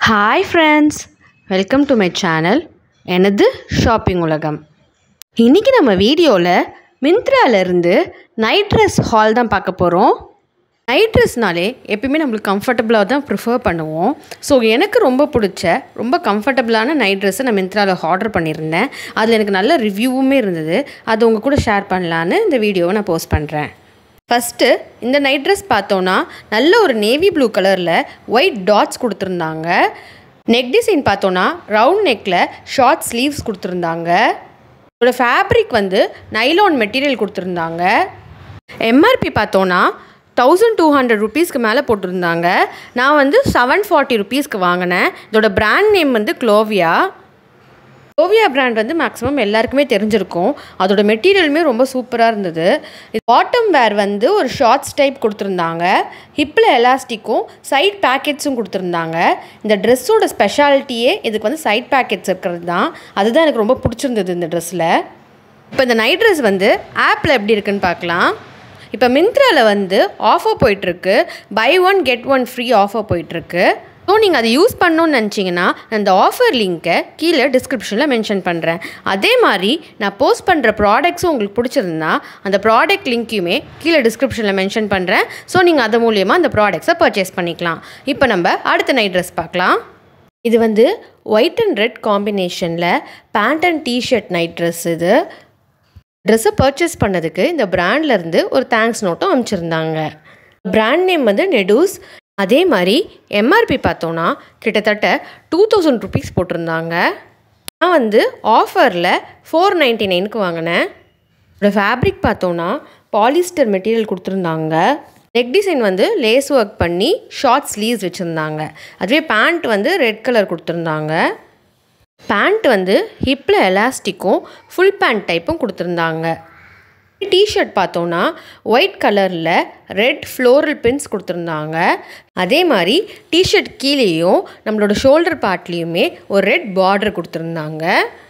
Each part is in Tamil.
hi friends welcome to my channel எனது ஷாப்பிங் உலகம் இன்றைக்கி நம்ம வீடியோவில் மிந்த்ராலேருந்து நைட் ட்ரெஸ் ஹால் தான் பார்க்க போகிறோம் நைட் ட்ரெஸ்னாலே எப்பயுமே நம்மளுக்கு கம்ஃபர்டபுளாக தான் ப்ரிஃபர் பண்ணுவோம் ஸோ எனக்கு ரொம்ப பிடிச்ச ரொம்ப கம்ஃபர்டபுளான நைட் ட்ரெஸ்ஸை நான் மிந்த்ராவில் ஆர்டர் பண்ணியிருந்தேன் அதில் எனக்கு நல்ல ரிவ்யூவுமே இருந்தது அது உங்கள் கூட ஷேர் பண்ணலான்னு இந்த வீடியோவை நான் போஸ்ட் பண்ணுறேன் ஃபஸ்ட்டு இந்த நைட் ட்ரெஸ் பார்த்தோன்னா நல்ல ஒரு நேவி ப்ளூ கலரில் ஒயிட் டாட்ஸ் கொடுத்துருந்தாங்க நெக் டிசைன் பார்த்தோன்னா ரவுண்ட் நெக்கில் ஷார்ட் ஸ்லீவ்ஸ் கொடுத்துருந்தாங்க இதோட ஃபேப்ரிக் வந்து நைலான் மெட்டீரியல் கொடுத்துருந்தாங்க எம்ஆர்பி பார்த்தோன்னா தௌசண்ட் டூ ஹண்ட்ரட் ருபீஸ்க்கு மேலே போட்டிருந்தாங்க நான் வந்து செவன் ஃபார்ட்டி ருபீஸ்க்கு வாங்கினேன் இதோட பிராண்ட் நேம் வந்து க்ளோவியா ஓவியா பிராண்ட் வந்து மேக்ஸிமம் எல்லாருக்குமே தெரிஞ்சிருக்கும் அதோட மெட்டீரியலுமே ரொம்ப சூப்பராக இருந்தது பாட்டம் வேர் வந்து ஒரு ஷார்ட்ஸ் டைப் கொடுத்துருந்தாங்க ஹிப்பில் எலாஸ்டிக்கும் சைட் பேக்கெட்ஸும் கொடுத்துருந்தாங்க இந்த ட்ரெஸ்ஸோட ஸ்பெஷாலிட்டியே இதுக்கு வந்து சைட் பேக்கெட்ஸ் இருக்கிறது தான் அதுதான் எனக்கு ரொம்ப பிடிச்சிருந்தது இந்த ட்ரெஸ்ஸில் இப்போ இந்த நைட் ட்ரெஸ் வந்து ஆப்பில் எப்படி இருக்குன்னு பார்க்கலாம் இப்போ மிந்த்ராவில் வந்து ஆஃபர் போயிட்டுருக்கு buy one get one free offer போயிட்டுருக்கு ஸோ நீங்கள் அதை யூஸ் பண்ணணும்னு நினச்சிங்கன்னா அந்த ஆஃபர் லிங்க்கை கீழே டிஸ்கிரிப்ஷனில் மென்ஷன் பண்ணுறேன் அதே மாதிரி நான் போஸ்ட் பண்ணுற ப்ராடக்ட்ஸும் உங்களுக்கு பிடிச்சிருந்தா அந்த ப்ராடக்ட் லிங்க்கையுமே கீழே டிஸ்கிரிப்ஷனில் மென்ஷன் பண்ணுறேன் ஸோ நீங்கள் அது மூலியமாக அந்த ப்ராடக்ட்ஸை பர்ச்சேஸ் பண்ணிக்கலாம் இப்போ நம்ம அடுத்த நைட் ட்ரெஸ் பார்க்கலாம் இது வந்து ஒயிட் அண்ட் ரெட் காம்பினேஷனில் pant and t-shirt night dress இது ட்ரெஸ்ஸை பர்ச்சேஸ் பண்ணதுக்கு இந்த பிராண்ட்லேருந்து ஒரு தேங்க்ஸ் நோட்டும் அனுப்பிச்சிருந்தாங்க பிராண்ட் நேம் வந்து நெடூஸ் அதே மாதிரி எம்ஆர்பி பார்த்தோன்னா கிட்டத்தட்ட டூ தௌசண்ட் ருபீஸ் போட்டிருந்தாங்க நான் வந்து ஆஃபரில் ஃபோர் நைன்ட்டி நைனுக்கு வாங்கினேன் இதோட ஃபேப்ரிக் பார்த்தோன்னா பாலிஸ்டர் மெட்டீரியல் கொடுத்துருந்தாங்க நெக் டிசைன் வந்து லேஸ் ஒர்க் பண்ணி ஷார்ட் ஸ்லீவ்ஸ் வச்சுருந்தாங்க அதுவே பேண்ட் வந்து ரெட் கலர் கொடுத்துருந்தாங்க பேண்ட் வந்து ஹிப்பில் எலாஸ்டிக்கும் ஃபுல் பேண்ட் டைப்பும் கொடுத்துருந்தாங்க டிஷர்ட் பார்த்தோன்னா ஒயிட் கலரில் ரெட் ஃப்ளோரல் பின்ஸ் கொடுத்துருந்தாங்க அதே மாதிரி டிஷர்ட் கீழேயும் நம்மளோட ஷோல்டர் பார்ட்லேயுமே ஒரு ரெட் பார்டர் கொடுத்துருந்தாங்க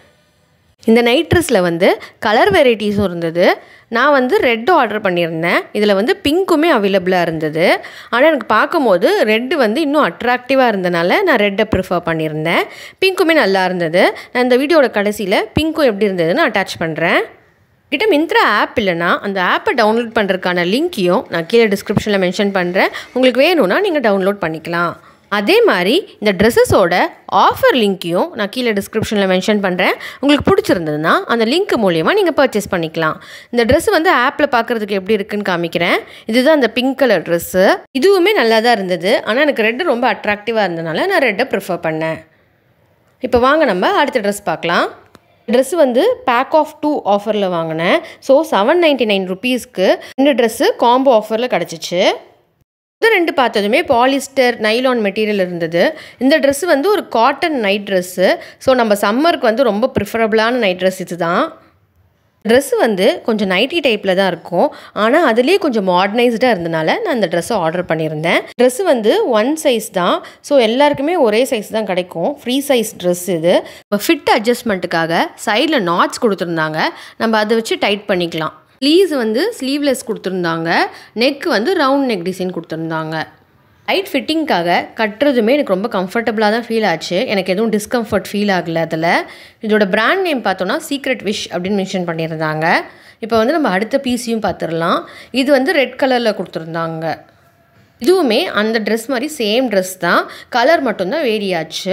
இந்த நைட் ட்ரெஸ்ஸில் வந்து கலர் வெரைட்டிஸும் இருந்தது நான் வந்து ரெட்டு ஆர்டர் பண்ணியிருந்தேன் இதில் வந்து பிங்க்குமே அவைலபிளாக இருந்தது ஆனால் எனக்கு பார்க்கும்போது ரெட்டு வந்து இன்னும் அட்ராக்டிவாக இருந்தனால நான் ரெட்டை ப்ரிஃபர் பண்ணியிருந்தேன் பிங்க்குமே நல்லா இருந்தது நான் இந்த வீடியோட கடைசியில் பிங்க்கும் எப்படி இருந்ததுன்னு அட்டாச் பண்ணுறேன் கிட்ட மிந்த்ரா ஆப் இல்லைனா அந்த ஆப்பை டவுன்லோட் பண்ணுறதுக்கான லிங்க்கையும் நான் கீழே டிஸ்கிரிப்ஷனில் மென்ஷன் பண்ணுறேன் உங்களுக்கு வேணும்னா நீங்கள் டவுன்லோட் பண்ணிக்கலாம் அதே மாதிரி இந்த ட்ரெஸ்ஸஸோட ஆஃபர் லிங்க்கையும் நான் கீழே டிஸ்கிரிப்ஷனில் மென்ஷன் பண்ணுறேன் உங்களுக்கு பிடிச்சிருந்ததுன்னா அந்த லிங்க் மூலியமாக நீங்கள் பர்ச்சேஸ் பண்ணிக்கலாம் இந்த ட்ரெஸ் வந்து ஆப்பில் பார்க்குறதுக்கு எப்படி இருக்குன்னு காமிக்கிறேன் இதுதான் அந்த பிங்க் கலர் ட்ரெஸ்ஸு இதுவுமே நல்லா தான் இருந்தது ஆனால் எனக்கு ரெட்டு ரொம்ப அட்ராக்டிவாக இருந்தனால நான் ரெட்டை ப்ரிஃபர் பண்ணேன் இப்போ வாங்க நம்ம அடுத்த ட்ரெஸ் பார்க்கலாம் ட்ரெஸ் வந்து பேக் ஆஃப் டூ ஆஃபரில் வாங்கினேன் ஸோ செவன் நைன்ட்டி நைன் ருபீஸ்க்கு ரெண்டு ட்ரெஸ்ஸு காம்போ ஆஃபரில் கிடச்சிச்சு இது ரெண்டு பார்த்ததுமே பாலிஸ்டர் நைலான் மெட்டீரியல் இருந்தது இந்த ட்ரெஸ்ஸு வந்து ஒரு காட்டன் நைட் ட்ரெஸ்ஸு ஸோ நம்ம சம்மருக்கு வந்து ரொம்ப ப்ரிஃபரபிளான நைட் ட்ரெஸ் இது தான் ட்ரெஸ்ஸு வந்து கொஞ்சம் நைட்டி டைப்பில் தான் இருக்கும் ஆனால் அதுலேயே கொஞ்சம் மாடர்னைஸ்டாக இருந்தனால நான் அந்த ட்ரெஸ்ஸை ஆர்டர் பண்ணியிருந்தேன் ட்ரெஸ்ஸு வந்து ஒன் சைஸ் தான் ஸோ எல்லாருக்குமே ஒரே சைஸ் தான் கிடைக்கும் ஃப்ரீ சைஸ் ட்ரெஸ் இது இப்போ ஃபிட் அட்ஜஸ்ட்மெண்ட்டுக்காக சைடில் நாட்ஸ் கொடுத்துருந்தாங்க நம்ம அதை வச்சு டைட் பண்ணிக்கலாம் ஸ்லீவ்ஸ் வந்து ஸ்லீவ்லெஸ் கொடுத்துருந்தாங்க நெக் வந்து ரவுண்ட் நெக் டிசைன் கொடுத்துருந்தாங்க டைட் ஃபிட்டிங்க்காக கட்டுறதுமே எனக்கு ரொம்ப கம்ஃபர்டபுளாக தான் ஃபீல் ஆச்சு எனக்கு எதுவும் டிஸ்கம்ஃபர்ட் ஃபீல் ஆகலை அதில் இதோட பிராண்ட் நேம் பார்த்தோன்னா சீக்ரெட் விஷ் அப்படின்னு மென்ஷன் பண்ணியிருந்தாங்க இப்போ வந்து நம்ம அடுத்த பீஸையும் பார்த்துடலாம் இது வந்து ரெட் கலரில் கொடுத்துருந்தாங்க இதுவுமே அந்த ட்ரெஸ் மாதிரி சேம் ட்ரெஸ் தான் கலர் மட்டும்தான் வேரி ஆச்சு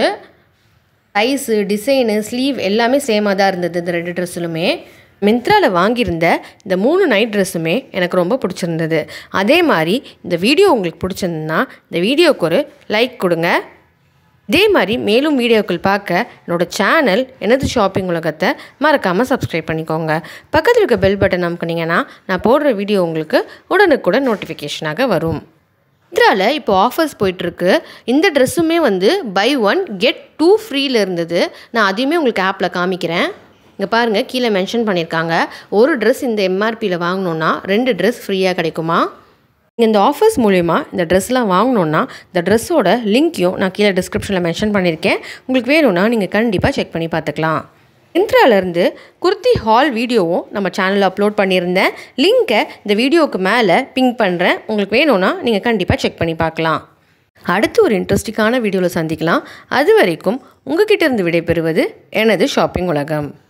சைஸு டிசைனு ஸ்லீவ் எல்லாமே சேமாக தான் இருந்தது இந்த ரெண்டு ட்ரெஸ்ஸிலுமே மிந்த்ராவில் வாங்கியிருந்த இந்த மூணு நைட் ட்ரெஸ்ஸுமே எனக்கு ரொம்ப பிடிச்சிருந்தது அதே மாதிரி இந்த வீடியோ உங்களுக்கு பிடிச்சிருந்ததுன்னா இந்த வீடியோவுக்கு ஒரு லைக் கொடுங்க இதே மாதிரி மேலும் வீடியோக்கள் பார்க்க என்னோடய சேனல் எனது ஷாப்பிங் உலகத்தை மறக்காமல் சப்ஸ்கிரைப் பண்ணிக்கோங்க பக்கத்தில் இருக்க பெல் பட்டன் அமுக்குனீங்கன்னா நான் போடுற வீடியோ உங்களுக்கு உடனுக்குடன் நோட்டிஃபிகேஷனாக வரும் மித்ராவில் இப்போ ஆஃபர்ஸ் போயிட்டுருக்கு இந்த ட்ரெஸ்ஸுமே வந்து பை ஒன் கெட் டூ ஃப்ரீயில் இருந்தது நான் அதையுமே உங்களுக்கு ஆப்பில் காமிக்கிறேன் இங்கே பாருங்கள் கீழே மென்ஷன் பண்ணியிருக்காங்க ஒரு ட்ரெஸ் இந்த எம்ஆர்பியில் வாங்கினோன்னா ரெண்டு ட்ரெஸ் ஃப்ரீயாக கிடைக்குமா நீங்கள் இந்த ஆஃபர்ஸ் மூலிமா இந்த ட்ரெஸ்லாம் வாங்கினோன்னா இந்த ட்ரெஸ்ஸோட லிங்க்கையும் நான் கீழே டிஸ்கிரிப்ஷனில் மென்ஷன் பண்ணியிருக்கேன் உங்களுக்கு வேணும்னா நீங்கள் கண்டிப்பாக செக் பண்ணி பார்த்துக்கலாம் இன்ட்ராலேருந்து குர்த்தி ஹால் வீடியோவும் நம்ம சேனலில் அப்லோட் பண்ணியிருந்தேன் லிங்க்கை இந்த வீடியோவுக்கு மேலே பிங்க் பண்ணுறேன் உங்களுக்கு வேணும்னா நீங்கள் கண்டிப்பாக செக் பண்ணி பார்க்கலாம் அடுத்து ஒரு இன்ட்ரெஸ்டிங்கான வீடியோவில் சந்திக்கலாம் அது வரைக்கும் உங்ககிட்ட இருந்து விடைபெறுவது எனது ஷாப்பிங் உலகம்